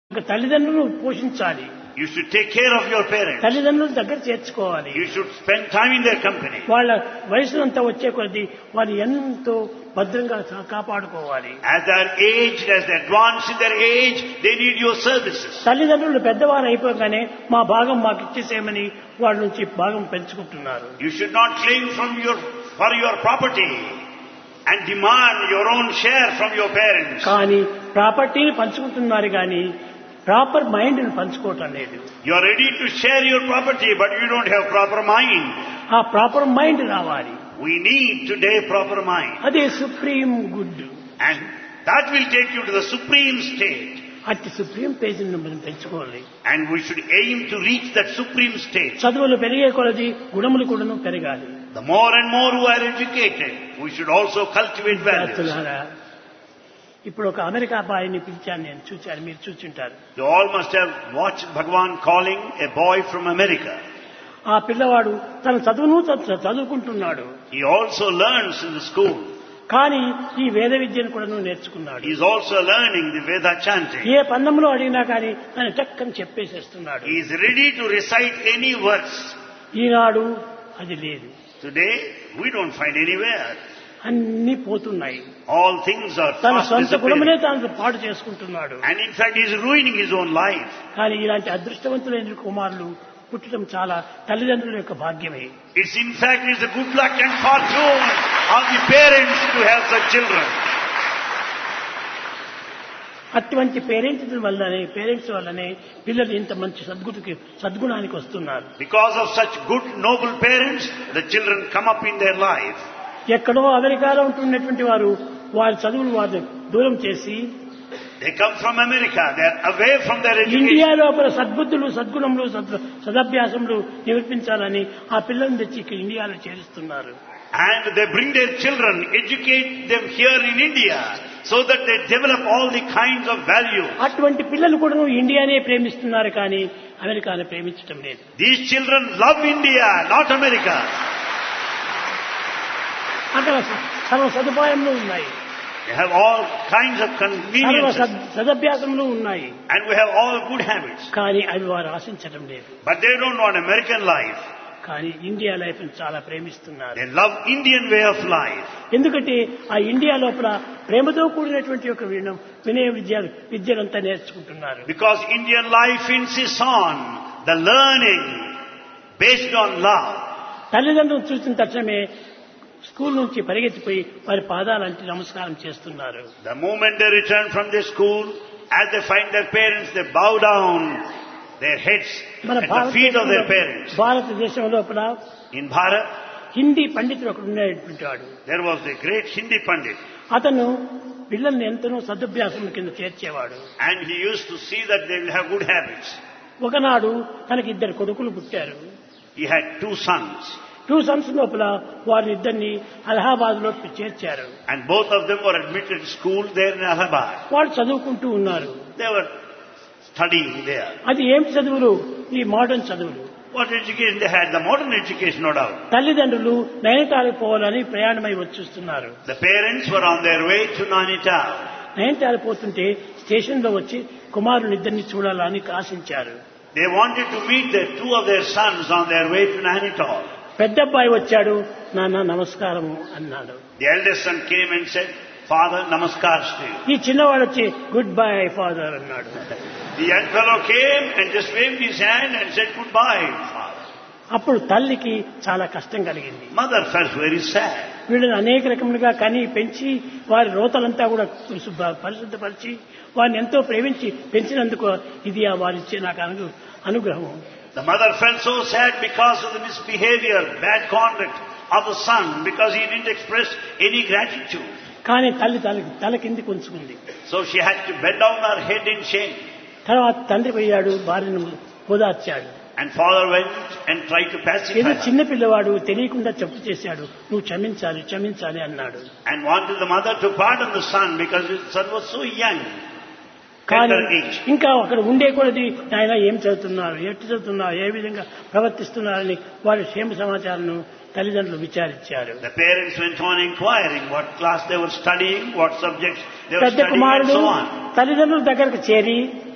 ఒక తల్లిదండ్రులను పోషించాలి You should take care of your parents. తల్లిదండ్రులను దగ్గర చేర్చుకోవాలి You should spend time in their company. వాళ్ళ వయసునంతా వచ్చే కొద్దీ వారిని ఎంతో భద్రంగా కా- కాపాడుకోవాలి As they are aged, as they advance in their age, they need your services. తల్లిదండ్రులు పెద్దవారు అయిపోగానే మా భాగం మాకు ఇచ్చేసేయమని వాళ్ళ నుంచి భాగం పెంచుకుంటున్నారు You should not claim from your, for your property and demand your own share from your parents. కానీ ప్రాపర్టీని పంచుకుంటున్నారు కానీ ప్రాపర్ మైండ్ని పంచుకోవటం లేదు You are ready to share your property, but you don't have proper mind. ఆ proper mind రావాలి We need today proper mind. అదే supreme good And that will take you to the supreme state. అట్టి supreme పేజీని మనం పెంచుకోవాలి And we should aim to reach that supreme state. చదువులు పెరిగే కొలది గుణములు కూడాను పెరగాలి The more and more who are educated, we should also cultivate values. విద్యార్థులారా ఇప్పుడు ఒక అమెరికా అబ్బాయిని పిలిచాను నేను చూచాను మీరు చూచుంటారు You all must have watched Bhagwan calling a boy from America. ఆ పిల్లవాడు తన చదువును చ- చదువుకుంటున్నాడు He also learns in the school. కానీ ఈ వేద విద్యను కూడా నేర్చుకున్నాడు He is also learning the Veda chanting. ఏ పందంలో అడిగినా కానీ తను టక్కని చెప్పేసేస్తున్నాడు He is ready to recite any verse. ఈనాడు అది లేదు Today, we don't find anywhere. అన్ని పోతున్నాయి All things are తన fast సొంత గుణములే disappearing. తాను పాడు చేసుకుంటున్నాడు And in fact, he is ruining his own life. కానీ ఇలాంటి అదృష్టవంతులైన కుమారులు పుట్టడం చాలా తల్లిదండ్రుల యొక్క భాగ్యమే It's in fact, it's the good luck and fortune of the parents to have such children. అటువంటి పేరెంట్స్ వల్లనే పేరెంట్స్ వల్లనే పిల్లలు ఇంత మంచి సద్గుణకి సద్గుణానికి వస్తున్నారు Because of such good, noble parents, the children come up in their life. ఎక్కడో అమెరికాలో ఉంటున్నటువంటి వారు వారి చదువులు వారు దూరం చేసి They come from America. They are away from their India education. లోపల సద్బుద్ధులు సద్గుణములు సద్ సదభ్యాసములు నిరూపించాలని ఆ పిల్లల్ని తెచ్చి ఇక్కడ ఇండియాలో చేరుస్తున్నారు And they bring their children, educate them here in India, so that they develop all the kinds of values. అటువంటి పిల్లలు కూడా ఇండియానే ప్రేమిస్తున్నారు కానీ అమెరికాను ప్రేమించటం లేదు These children love India, not America. అక్కడ స- సర్వ సదుపాయములు ఉన్నాయి They have all kinds of సర్వ conveniences. సద్- సదభ్యాసములు ఉన్నాయి And we have all good habits. కానీ అవి వారు ఆశించడం లేదు But they don't want American life. కానీ ఇండియా లైఫ్ చాలా ప్రేమిస్తున్నారు They love Indian way of life. ఎందుకంటే ఆ ఇండియా లోపల ప్రేమతో కూడినటువంటి ఒక వినం వినయ విద్య విద్యలంతా నేర్చుకుంటున్నారు Because Indian life insists on the learning based on love. తల్లిదండ్రులు చూసిన తక్షణమే స్కూల్ నుంచి పరిగెత్తిపోయి వారి పాదాలంటి నమస్కారం చేస్తున్నారు The moment they return from the school, as they find their parents, they bow down their heads మన at the feet of their భారతదేశంలో parents. భారతదేశం లోపల In Bharat, హిందీ పండితుడు ఒకడు ఉండేటువంటి వాడు there was the great Hindi Pandit, అతను పిల్లల్ని ఎంతనో సదుభ్యాసం కింద చేర్చేవాడు and he used to see that they will have good habits. ఒకనాడు తనకి ఇద్దరు కొడుకులు పుట్టారు He had two sons, two sons లోపల వారిని ఇద్దరిని అలహాబాద్ లో చేర్చారు and both of them were admitted to school there in Allahabad. వాళ్ళు చదువుకుంటూ ఉన్నారు They were studying there. అది ఏం చదువులు ఈ మోడర్న్ చదువులు What education they had? The modern education, no doubt. తల్లిదండ్రులు నయనతాలకు పోవాలని ప్రయాణమై వచ్చేస్తున్నారు The parents were on their way to Nainital. నయనతాల పోతుంటే స్టేషన్ లో వచ్చి కుమారుని ఇద్దరిని చూడాలని ఆశించారు They wanted to meet their two of their sons on their way to Nainital. పెద్ద అబ్బాయి వచ్చాడు నాన్న నమస్కారము అన్నాడు The eldest son came and said, Father, namaskars to you. ఈ చిన్నవాడు వచ్చి గుడ్ బై ఫాదర్ అన్నాడు The young fellow came and just waved his hand and said goodbye, father. అప్పుడు తల్లికి చాలా కష్టం కలిగింది Mother felt very sad. వీళ్ళని అనేక రకములుగా కని పెంచి వారి రోతలంతా కూడా శుభ్ర- పరిశుద్ధపరిచి వారిని ఎంతో ప్రేమించి పెంచినందుకు ఇది ఆ వారిచ్చే నాకు అను అనుగ్రహం The mother felt so sad because of the misbehavior, bad conduct of the son, because he didn't express any gratitude. కానీ తల్లి తల తల కిందికి ఉంచుకుంది So she had to bend down her head in shame. తర్వాత తండ్రి పోయాడు భార్యను ఓదార్చాడు And father went and tried to pacify ఏదో her చిన్న పిల్లవాడు తెలియకుండా తప్పు చేశాడు నువ్వు క్షమించాలి క్షమించాలి అన్నాడు and wanted the mother to pardon the son because his son was so young. కానీ Tender age. ఇంకా అక్కడ ఉండే కొలది ఆయన ఏం చదువుతున్నారు ఎట్టు చదువుతున్నారు ఏ విధంగా ప్రవర్తిస్తున్నారని వారి క్షేమ సమాచారాన్ని తల్లిదండ్రులు విచారించారు The parents went on inquiring what class they were studying, what subjects they were పెద్ద studying and కుమారుడు so on. తల్లిదండ్రుల దగ్గరకు చేరి